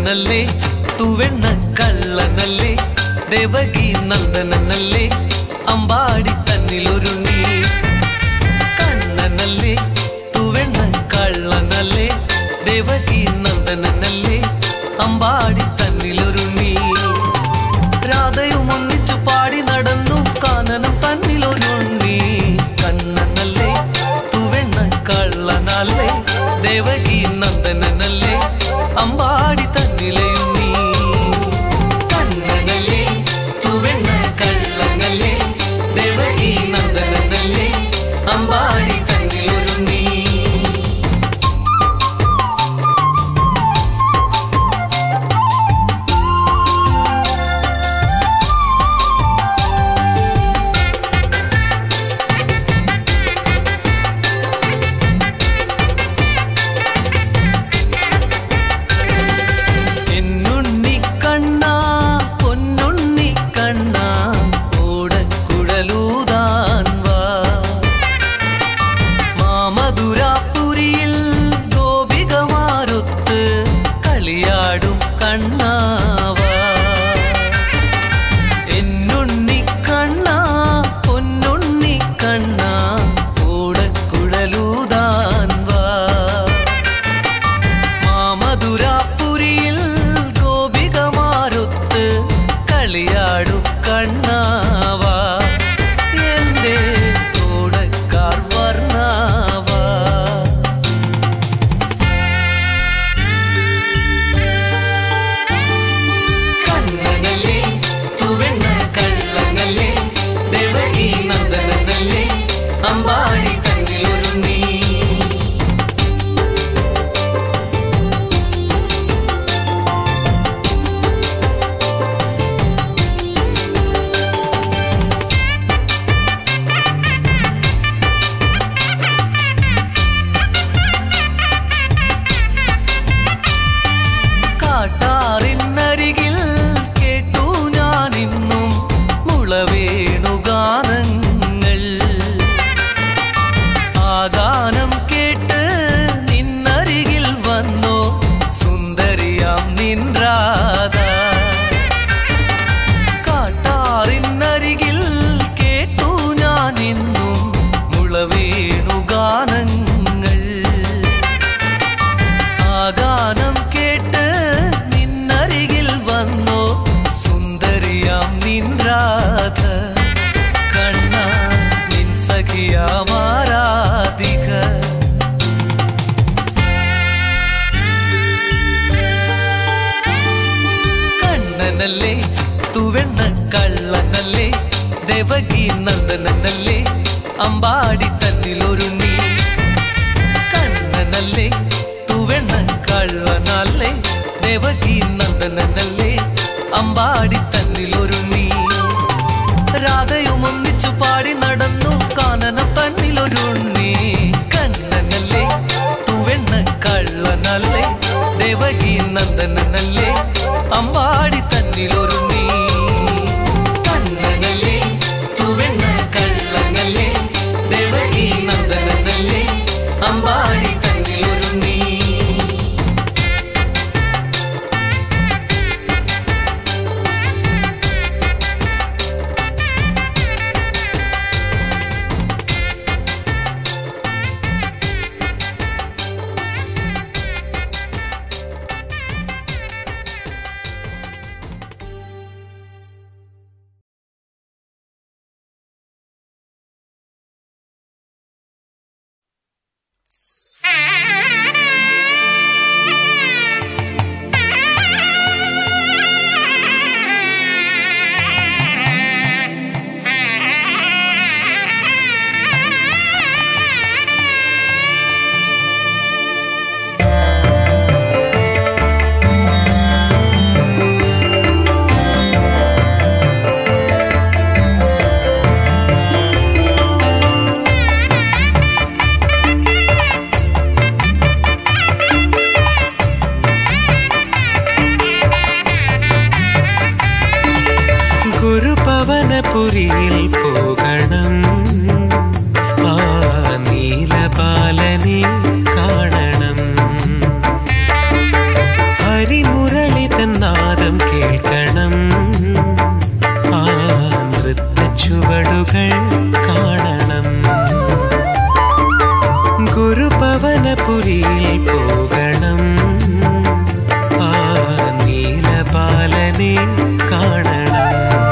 കണ്ണനല്ലേ തുവെണ്ണ കള്ളനല്ലേ ദേവകി നന്ദനല്ലേ അമ്പാടി തന്നിലൊരുണ്ണി കണ്ണനല്ലേ തുവെണ്ണ കള്ളനല്ലേ ദേവകി നന്ദനല്ലേ അമ്പാടി തന്നിലൊരുണ്ണി രാധയും ഒന്നിച്ചു പാടി നടന്നു കാനനം തന്നിലൊരുണ്ണി കണ്ണനല്ലേ തുവെണ്ണ കള്ളനല്ലേ ദേവകി നന്ദനല്ലേ അമ്പാടി തന്നിലയുണ്ണി കണ്ണനല്ലേ തുവെണ്ണ കള്ളനല്ലേ ദേവകി നന്ദനല്ലേ അമ്പാടി തന്നിലൊരുണ്ണി എന്നുണ്ണി കണ്ണാ പൊന്നുണ്ണി കണ്ണാ ഓടക്കുഴലൂതാൻ വാ മാമധുരാപുരിയിൽ ഗോപികമാരൊത്ത് കളിയാടും കണ്ണാവാ എന്നുണ്ണി കണ്ണാ പൊന്നുണ്ണി കണ്ണാ ഓടക്കുഴലൂതാൻ വാ മാമധുരാപുരിയിൽ ഗോപികമാരൊത്ത് കളിയാടും കണ്ണാവാ എന്റെ ഓടക്കാർ വർണ്ണാവാ കണ്ണനല്ലേ തുവെണ്ണ കള്ളനല്ലേ ദേവകി നന്ദനല്ലേ അമ്പാടി തന്നിലൊരുണ്ണി കാട്ടാറിനരികിൽ കേട്ടു ഞാനിന്നും മുളവേണുഗാനങ്ങൾ ആ ഗാനം കേട്ട് നിന്നരികിൽ വന്നോ സുന്ദരിയാം നിൻരാധ കാട്ടാറിനരികിൽ കേട്ടു ഞാനിന്നും മുളവേണുഗാനങ്ങൾ ആ ഗാനം കേട്ട് നിന്നരികിൽ വന്നോ സുന്ദരിയാം നിൻരാധ കണ്ണ നിൻ സഖിയാമാരാധിക കണ്ണനല്ലേ തുവെണ്ണ കള്ളനല്ലേ ദേവകി നന്ദനല്ലേ അമ്പാടി തന്നിലൊരുണ്ണി കണ്ണനല്ലേ തുവെണ്ണ കള്ളനല്ലേ ദേവകി നന്ദനല്ലേ അമ്പാടി തന്നിലൊരുണ്ണി രാധയും ഒന്നിച്ചു പാടി നടന്നു കാനനം തന്നിലൊരുണ്ണി കണ്ണനല്ലേ തുവെണ്ണ കള്ളനല്ലേ ദേവകി നന്ദനല്ലേ അമ്പാടി തന്നിലൊരുണ്ണി കണ്ണനല്ലേ തുവെണ്ണ കള്ളനല്ലേ ദേവകി നന്ദനല്ലേ അമ്പാടി തന്നിലൊരുണ്ണി ആ ഗുരുപവനപുരിയിൽ പോകണം ആ നീലപാലനെ കാണണം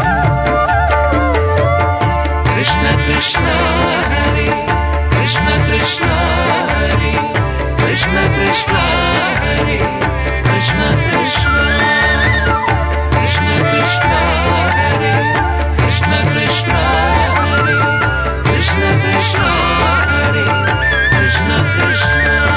കൃഷ്ണ കൃഷ്ണ ഹരേ കൃഷ്ണ കൃഷ്ണ ഹരേ കൃഷ്ണ കൃഷ്ണ ഹരേ കൃഷ്ണ കൃഷ്ണ കൃഷ്ണ കൃഷ്ണ ഹരേ കൃഷ്ണ കൃഷ്ണ ഹരേ കൃഷ്ണ കൃഷ്ണ ഹരേ കൃഷ്ണ കൃഷ്ണ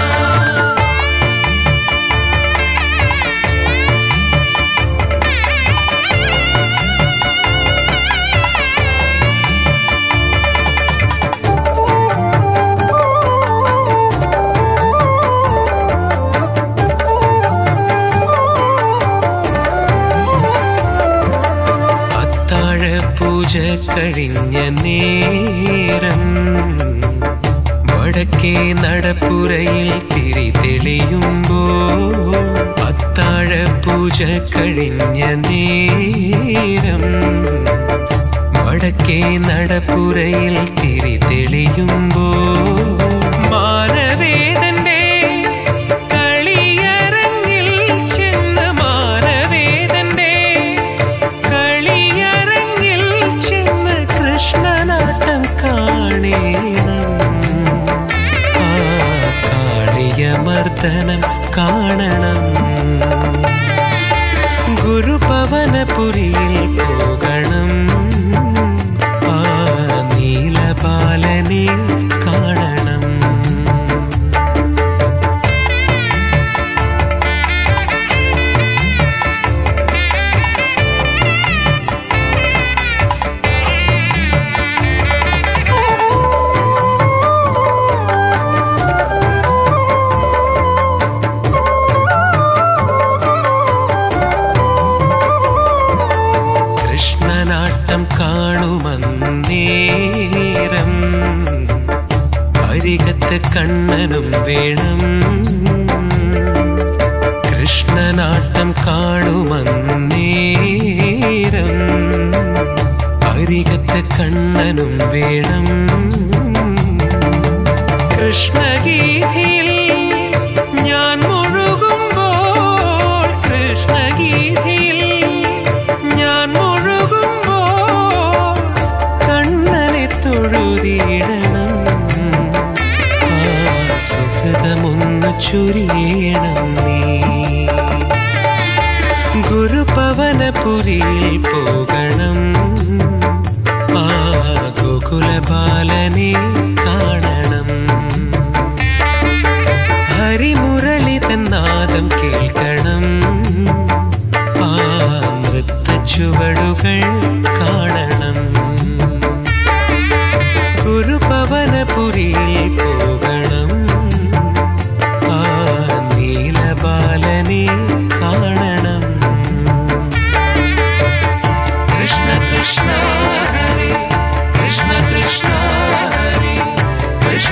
അത്താഴ പൂജ കഴിഞ്ഞ നേരം വടക്കേ നടപ്പുരയിൽ തിരി തെളിയുമ്പോ അത്താഴ പൂജ കഴിഞ്ഞ നേരം വടക്കേ നടപ്പുരയിൽ തിരി തെളിയുമ്പോ മാനവേദന്റെ കളിയരങ്ങിൽ ചെന്ന് മാനവേദന്റെ കളിയരങ്ങിൽ ചെന്ന് കൃഷ്ണനാട്ടം കാണേണം ആ കാളിയമർദ്ദനം കാണണം ഗുരുപവനപുരിയിൽ പോകണം ആ നീലപാലനെ കാണണം കൃഷ്ണനാട്ടം കാണുമന്നേരം അരികത്ത് കണ്ണനും വേണം കൃഷ്ണനാട്ടം കാണുമന്നേരം അരികത്ത് കണ്ണനും വേണം കൃഷ്ണഗീതിയിൽ ഞാൻ മുഴുകുമ്പോൾ കൃഷ്ണഗീതിയിൽ ഞാൻ മുഴുകുമ്പോൾ കണ്ണനെ തൊഴുതിയിടണം ആ സുഹൃതമൊന്നു ചൊരിയണം നീ ഗുരുപവനപുരിയിൽ പോകണം ആ ഗോകുലബാലനെ കാണണം ഹരിമുരളിതൻ നാദം കേൾക്കണം ആ നൃത്തച്ചുവടുകൾ കാണണം ഗുരുപവനപുരിയിൽ പോകണം ആ നീലബാലനെ കാണണം കൃഷ്ണ കൃഷ്ണ ഹരേ കൃഷ്ണ കൃഷ്ണ ഹരേ കൃഷ്ണ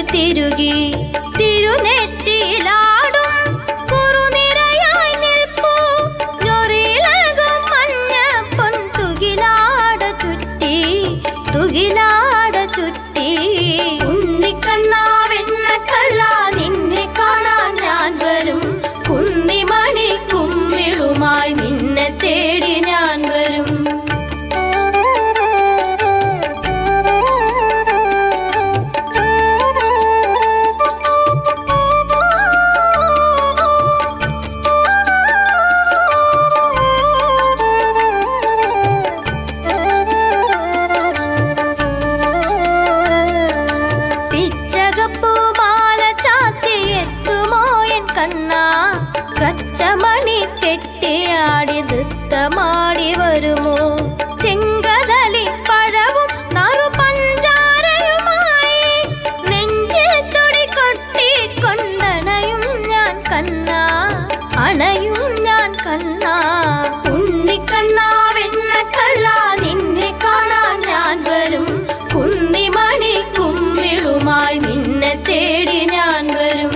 തിരുകി തിരുനെറ്റിയിലാടും കുറുനിരയായി നിൽപ്പൂ ഞൊറിയിളകും മഞ്ഞ പൊൻ തുകിലാട ചുറ്റി തുകിലാട ചുറ്റി ഉണ്ണിക്കണ്ണാ വെണ്ണക്കള്ള നിന്നെ കാണാൻ ഞാൻ വരും കുന്നിമണി കുമ്മിളുമായി നിന്നെ തേടി ഞാൻ വരും പിച്ചകപ്പൂമാല ചാത്തി എത്തുമോ എൻ കണ്ണാ കച്ചമണി കെട്ടിയാടി നൃത്തമാടി വരുമോ ചെങ്കതലി പഴവും നറു പഞ്ചാരയുമായി നെഞ്ചിൽ തുടി കൊട്ടിക്കൊണ്ടണയും ഞാൻ കണ്ണാ അണയും ഞാൻ കണ്ണാ ഉണ്ണിക്കണ്ണാ വെണ്ണക്കള്ള നിന്നെ കാണാൻ ഞാൻ വരും കുന്നിമണി കുമ്മിളുമായി നിന്നെ തേടി ഞാൻ വരും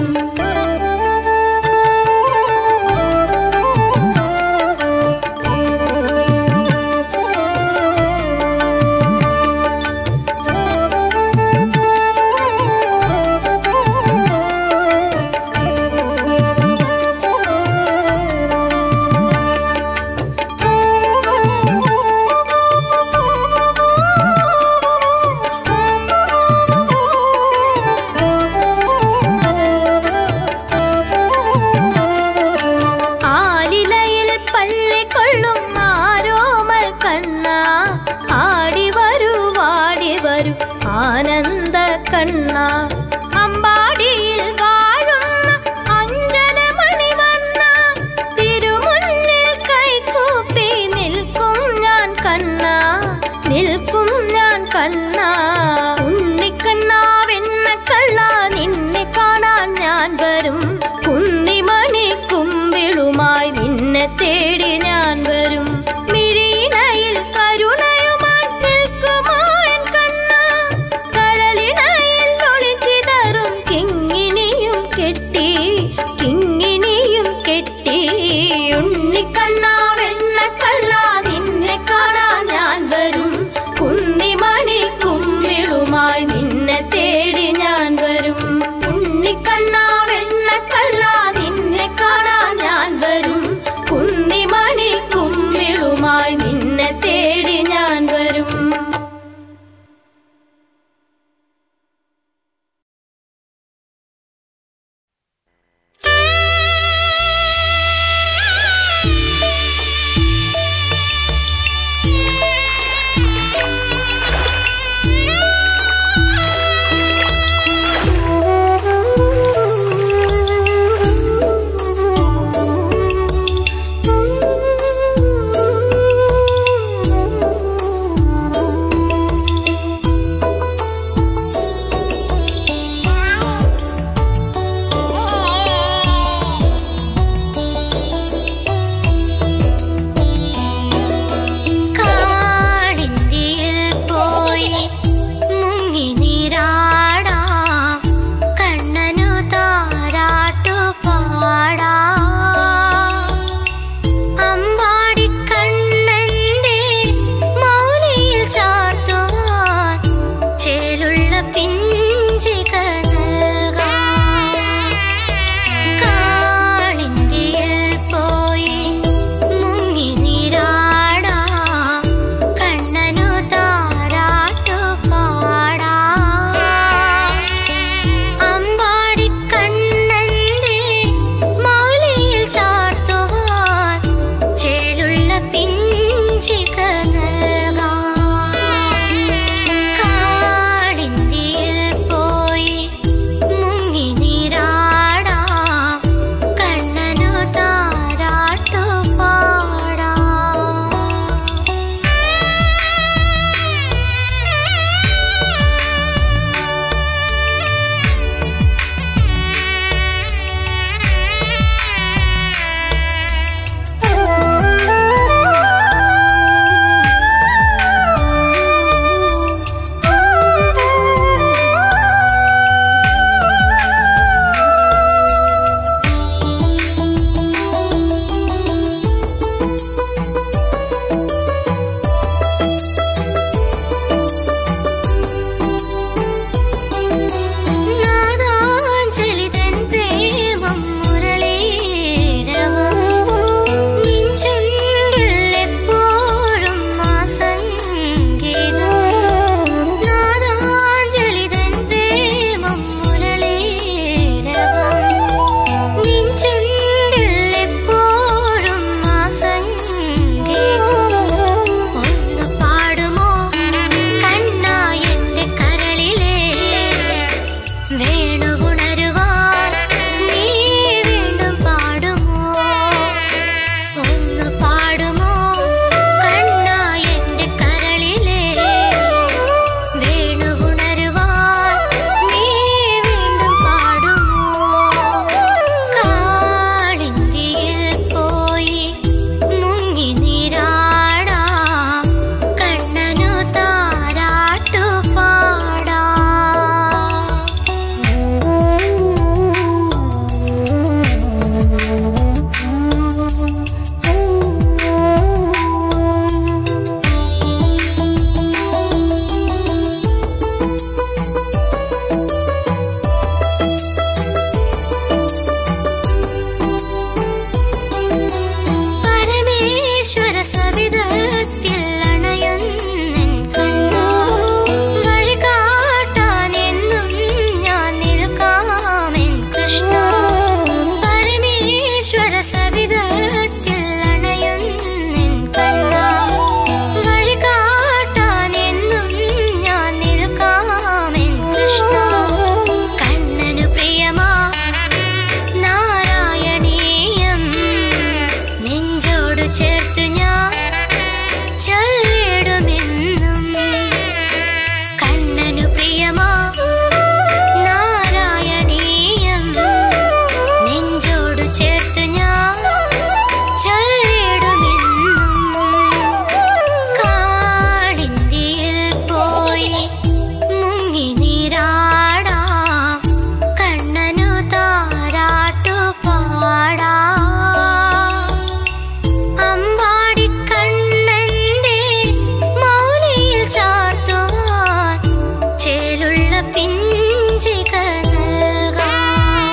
അമ്പാടിക്കണ്ണന്റെ മൗലിയിൽ ചാർത്തുവാൻ ചേലുള്ള പിഞ്ചിക നൽകാം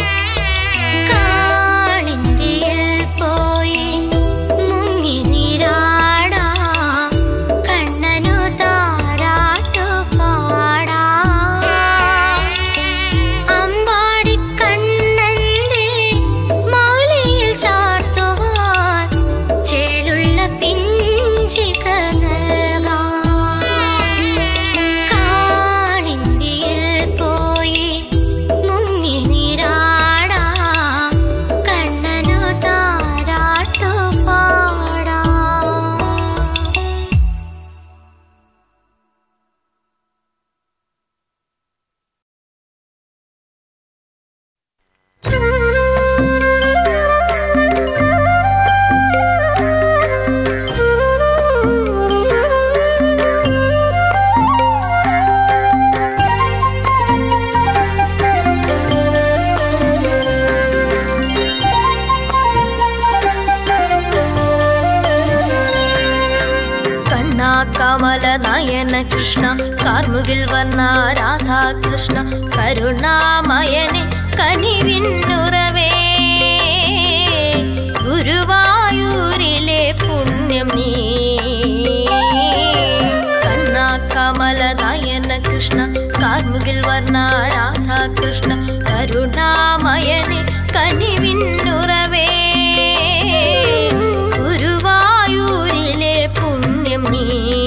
കാളിന്തിയിൽ പോയി മുങ്ങി നീരാടാം കണ്ണനു താരാട്ടു പാടാം അമ്പാടിക്കണ്ണന്റെ മൗലിയിൽ ചാർത്തുവാൻ ചേലുള്ള പിഞ്ചിക നൽകാം കാണിന്തിയിൽ പോയി മുങ്ങി നീരാടാം കണ്ണനു താരാട്ടു പാടാം കണ്ണാ കമല നയന കൃഷ്ണ കാർമുകിൽ വർണ്ണ രാധാകൃഷ്ണ കരുണാമയനെ കനിവിന്നുറവേ ഗുരുവായൂരിലെ പുണ്യം നീ കണ്ണാ കമല നയന കൃഷ്ണ കാർമുകിൽ വർണ്ണ രാധാകൃഷ്ണ കരുണാമയനെ കനിവിന്നുറവേ ഗുരുവായൂരിലെ പുണ്യം നീ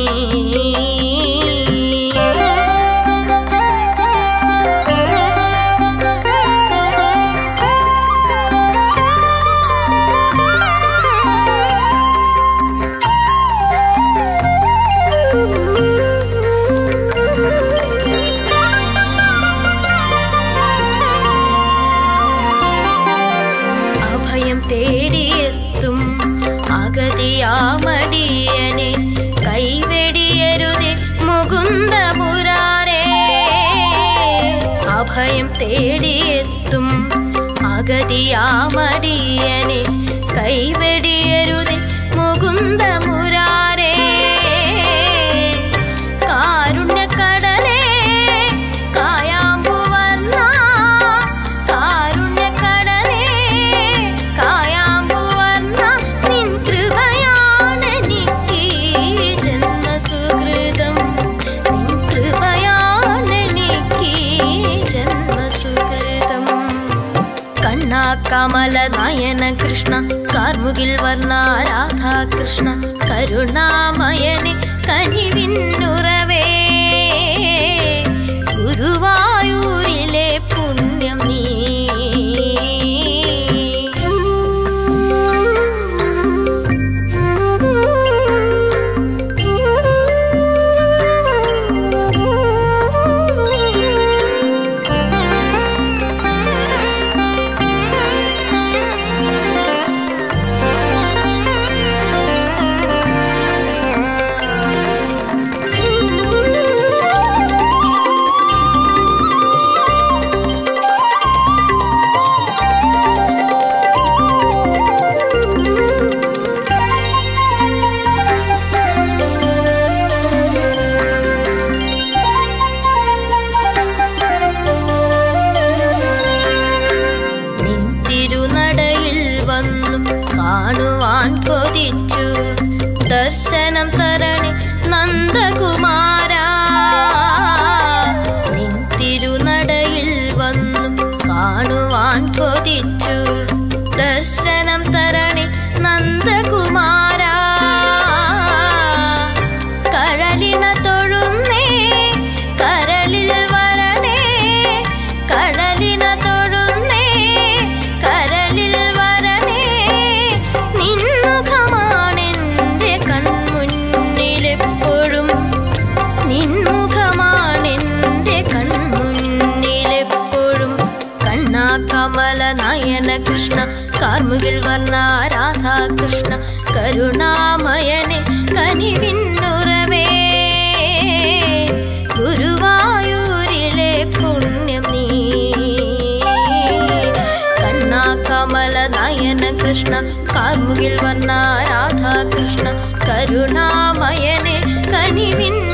അഭയം തേടിയെത്തും അഗതിയാമടിയനെ കൈവെടിയരുതേ മുകുന്ദപുരാരേ അഭയം തേടിയെത്തും അഗതിയാമടിയനെ കൈവെടിയരുതേ മുകുന്ദമുരാരേ കാരുണ്യക്കടലേ കായാമ്പുവർണ്ണ കാരുണ്യക്കടലേ കായാമ്പുവർണ്ണ നിൻ കൃപയാണെനിക്ക് ജന്മസുകൃതം നിൻ കൃപയാണെനിക്ക് ജന്മസുകൃതം കണ്ണാ കമല നയന കൃഷ്ണ കാർമുകിൽ വർണ്ണ രാധാകൃഷ്ണ കരുണാമയനെ കനിവിന്നുറവേ ഗുരുവായൂരിലെ പുണ്യം നീ നിൻ തിരുനടയിൽ വന്നു കാണുവാൻ കൊതിച്ചു ദർശനം തരണേ നന്ദകുമാര നിൻ തിരുനടയിൽ വന്നു കാണുവാൻ കൊതിച്ചു ദർശനം തരണേ നന്ദകുമാര കഴലിന തൊഴുന്നേ കരളിൽ വരണേ കടലിന തൊഴുന്നേ കരളിൽ വരണേ നിൻമുഖമാണെൻ്റെ കൺമുന്നിലെപ്പോഴും നിൻമുഖമാണെൻ്റെ കൺമുന്നിലെപ്പോഴും കണ്ണാ കമല നയന കൃഷ്ണ കാർമുകിൽ വർണ്ണ രാധാകൃഷ്ണ കരുണാമയനെ കനിവിന്നുറവേ ഗുരുവായൂരിലെ പുണ്യം നീ കണ്ണാ കമല കൃഷ്ണ കാർമുകിൽ വർണ്ണ രാധാകൃഷ്ണ കരുണാമയനെ കനിവിൻ